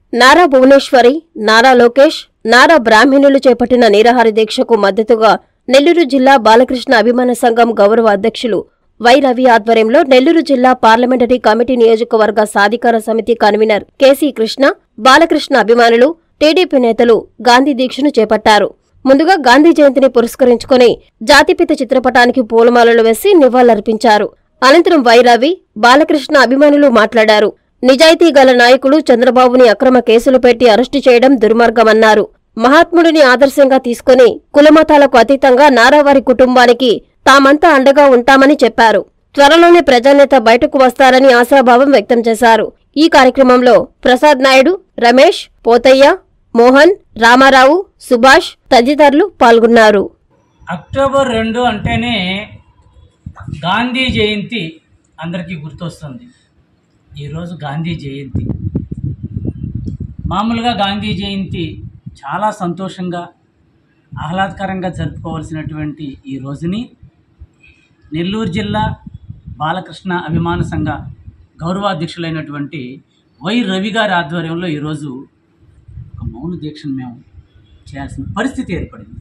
నారా భువనేశ్వరి నారా లోకేష్ నారా బ్రాహ్మణులు చేపట్టిన నిరాహార దీక్షకు మద్దతుగా నెల్లూరు జిల్లా బాలకృష్ణ అభిమాన సంఘం గౌరవ అధ్యక్షులు వై రవి ఆధ్వర్యంలో నెల్లూరు జిల్లా పార్లమెంటరీ కమిటీ నియోజకవర్గ సాధికార సమితి కన్వీనర్ కేసీ కృష్ణ బాలకృష్ణ అభిమానులు టీడీపీ నేతలు గాంధీ దీక్షను చేపట్టారు ముందుగా గాంధీ జయంతిని పురస్కరించుకుని జాతిపిత చిత్రపటానికి పూలమాలలు వేసి నివాళులర్పించారు అనంతరం వై రవి బాలకృష్ణ అభిమానులు మాట్లాడారు నిజాయితీ గల నాయకులు చంద్రబాబుని అక్రమ కేసులు పెట్టి అరెస్టు చేయడం దుర్మార్గమన్నారు మహాత్ముడిని ఆదర్శంగా తీసుకుని కులమతాలకు అతీతంగా నారావారి కుటుంబానికి తామంతా అండగా ఉంటామని చెప్పారు త్వరలోనే ప్రజానేత బయటకు వస్తారని ఆశాభావం వ్యక్తం చేశారు ఈ కార్యక్రమంలో ప్రసాద్ నాయుడు రమేష్ పోతయ్య మోహన్ రామారావు సుభాష్ తదితరులు పాల్గొన్నారు అక్టోబర్ రెండు అంటేనే గాంధీ జయంతి అందరికీ గుర్తొస్తుంది ఈరోజు గాంధీ జయంతి మామూలుగా గాంధీ జయంతి చాలా సంతోషంగా ఆహ్లాదకరంగా జరుపుకోవాల్సినటువంటి ఈ రోజుని నెల్లూరు జిల్లా బాలకృష్ణ అభిమాన సంఘ గౌరవాధ్యక్షులైనటువంటి వై రవి గారి ఆధ్వర్యంలో ఈరోజు ఒక మౌన దీక్షను మేము చేయాల్సిన పరిస్థితి ఏర్పడింది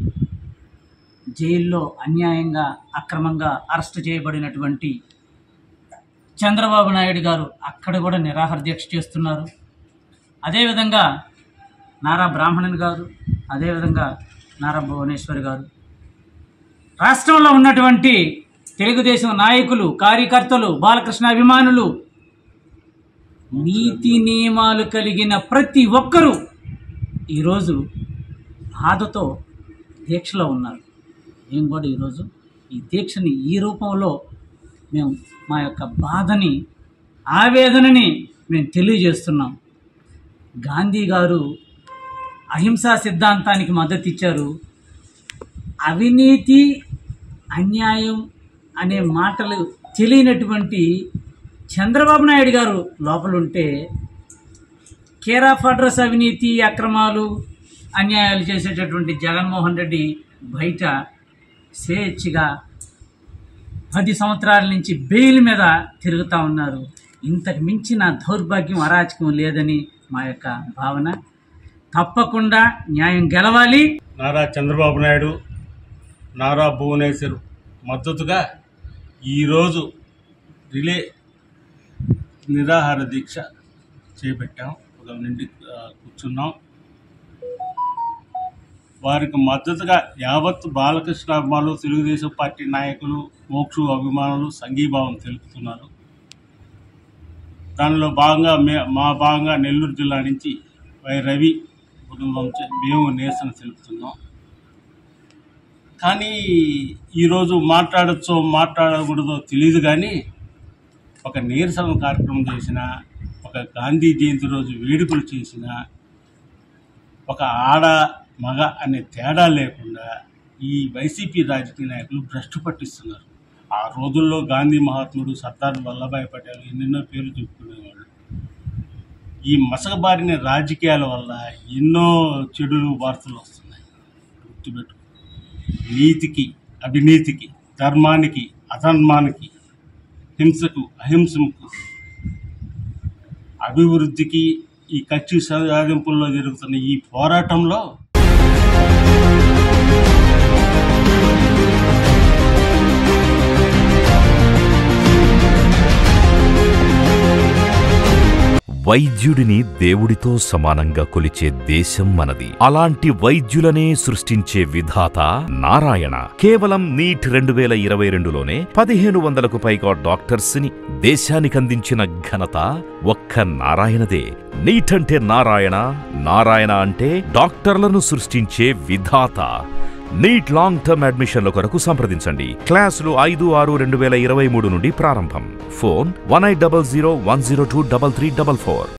జైల్లో అన్యాయంగా అక్రమంగా అరెస్ట్ చేయబడినటువంటి చంద్రబాబు నాయుడు గారు అక్కడ కూడా నిరాహార దీక్ష చేస్తున్నారు అదేవిధంగా నారా బ్రాహ్మణన్ గారు అదేవిధంగా నారా భువనేశ్వరి గారు రాష్ట్రంలో ఉన్నటువంటి తెలుగుదేశం నాయకులు కార్యకర్తలు బాలకృష్ణ అభిమానులు నీతి నియమాలు కలిగిన ప్రతి ఒక్కరూ ఈరోజు బాధతో దీక్షలో ఉన్నారు మేము కూడా ఈరోజు ఈ దీక్షని ఈ రూపంలో మేము మా యొక్క బాధని ఆవేదనని మేము తెలియజేస్తున్నాం గాంధీ గారు అహింసా సిద్ధాంతానికి మద్దతు ఇచ్చారు అవినీతి అన్యాయం అనే మాటలు తెలియనటువంటి చంద్రబాబు నాయుడు గారు లోపలుంటే కేర్ ఆఫ్ అడ్రస్ అవినీతి అక్రమాలు అన్యాయాలు చేసేటటువంటి జగన్మోహన్ రెడ్డి బయట స్వేచ్ఛగా పది సంవత్సరాల నుంచి బెయిల్ మీద తిరుగుతూ ఉన్నారు ఇంతకు మించిన దౌర్భాగ్యం అరాచకం లేదని మా యొక్క భావన తప్పకుండా న్యాయం గెలవాలి నారా చంద్రబాబు నాయుడు నారా భువనేశ్వర్ మద్దతుగా ఈరోజు రిలే నిరాహార దీక్ష చేపట్టాం ఉదయం నుండి ఆ, కూర్చున్నాం వారికి మద్దతుగా యావత్ బాలకృష్ణ అభిమానులు తెలుగుదేశం పార్టీ నాయకులు మోక్షు అభిమానులు సంఘీభావం తెలుపుతున్నారు దానిలో భాగంగా మే మా భాగంగా నెల్లూరు జిల్లా నుంచి వై రవి కుటుంబం చే- మేము నిరసన తెలుపుతున్నాం కానీ ఈరోజు మాట్లాడచ్చో మాట్లాడకూడదో తెలియదు కానీ ఒక నిరసన కార్యక్రమం చేసిన ఒక గాంధీ జయంతి రోజు వేడుకలు చేసిన ఒక ఆడ మగ అనే తేడా లేకుండా ఈ వైసీపీ రాజకీయ నాయకులు భ్రష్టు పట్టిస్తున్నారు ఆ రోజుల్లో గాంధీ మహాత్ముడు సర్దార్ వల్లభాయ్ పటేల్ ఎన్నెన్నో పేర్లు చెప్పుకునేవాళ్ళు ఈ మసకబారిన రాజకీయాల వల్ల ఎన్నో చెడులు వార్తలు వస్తున్నాయి గుర్తుపెట్టు నీతికి అవినీతికి ధర్మానికి అధర్మానికి హింసకు అహింసకు అభివృద్ధికి ఈ కక్షి సాధింపుల్లో జరుగుతున్న ఈ పోరాటంలో వైద్యుడిని దేవుడితో సమానంగా కొలిచే దేశం మనది అలాంటి వైద్యులనే సృష్టించే విధాత నారాయణ కేవలం నీట్ రెండు వేల ఇరవై రెండులోనే పదిహేను వందలకు పైగా డాక్టర్స్ ని దేశానికందించిన ఘనత ఒక్క నారాయణదే నీట్ అంటే నారాయణ నారాయణ అంటే డాక్టర్లను సృష్టించే విధాత నీట్ లాంగ్ టర్మ్ అడ్మిషన్ల కొరకు సంప్రదించండి క్లాసులు ఐదు ఆరు రెండు వేల ఇరవై మూడు నుండి ప్రారంభం phone one eight double zero one zero two double three double four